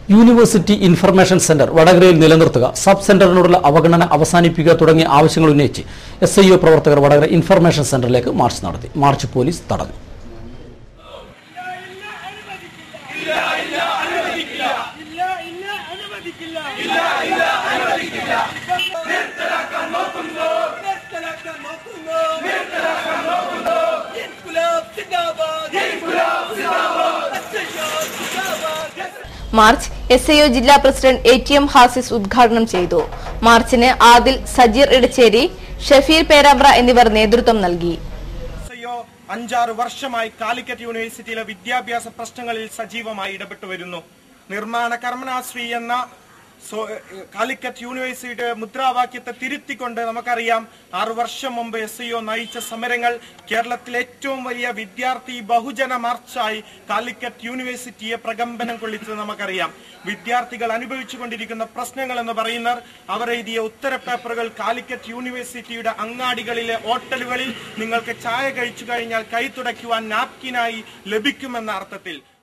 university information centre വടകരയിൽ നിലനിർത്തുക sub സെന്ററിനോടുള്ള അവഗണന അവസാനിപ്പിക്കുക തുടങ്ങിയ ആവശ്യങ്ങൾ ഉന്നയിച്ച് എസ് ഐ ഒ പ്രവർത്തകർ വടകര ഇൻഫർമേഷൻ സെന്ററിലേക്ക് മാർച്ച് നടത്തി മാർച്ച് പോലീസ് തടഞ്ഞു ഇല്ല ഇല്ല അനുവദിക്കില്ല ഇല്ല ഇല്ല അനുവദിക്കില്ല നിർത്തലാക്കാൻ നോക്കുന്നു നിർത്തലാക്കാൻ നോക്കുന്നു നിർത്തലാക്കാൻ നോക്കുന്നു ഇൻകുലാബ് സിന്ദാബാദ് ഇൻകുലാബ് സിന്ദാബാദ് എസ്ഐഒ സിന്ദാബാദ് മാർച്ച് എസ് ഐ ജില്ലാ president A T M Hasis ഉദ്ഘാടനം ചെയ്തു മാർച്ചിന് ആദിൽ സജീർ ഇടച്ചേരി ഷഫീർ പേരാമ്പ്ര എന്നിവർ നേതൃത്വം നൽകി എസ്ഐഒ അഞ്ചാറ് വർഷമായി കാലിക്കറ്റ് യൂണിവേഴ്സിറ്റിയിലെ വിദ്യാഭ്യാസ പ്രശ്നങ്ങളിൽ സജീവമായി ഇടപെട്ടു വരുന്നു നിർമ്മാണ കർമ്മനാശ്രീ എന്ന സോ- കാലിക്കറ്റ് യൂണിവേഴ്സിറ്റിയുടെ മുദ്രാവാക്യത്തെ തിരുത്തിക്കൊണ്ട് നമുക്കറിയാം ആറു വർഷം മുമ്പ് എസ് ഐഒ നയിച്ച സമരങ്ങൾ കേരളത്തിലെ ഏറ്റവും വലിയ വിദ്യാർത്ഥി ബഹുജന മാർച്ചായി കാലിക്കറ്റ് യൂണിവേഴ്സിറ്റിയെ പ്രകമ്പനം കൊള്ളിച്ചത് നമുക്കറിയാം വിദ്യാർത്ഥികൾ അനുഭവിച്ചുകൊണ്ടിരിക്കുന്ന പ്രശ്നങ്ങൾ എന്ന് പറയുന്നത് അവർ എഴുതിയ ഉത്തര പേപ്പറുകൾ കാലിക്കറ്റ് യൂണിവേഴ്സിറ്റിയുടെ അങ്ങാടികളിലെ ഹോട്ടലുകളിൽ നിങ്ങൾക്ക് ചായ കഴിച്ചു കഴിഞ്ഞാൽ കൈ തുടയ്ക്കുവാൻ നാപ്കിനായി ലഭിക്കുമെന്ന അർത്ഥത്തിൽ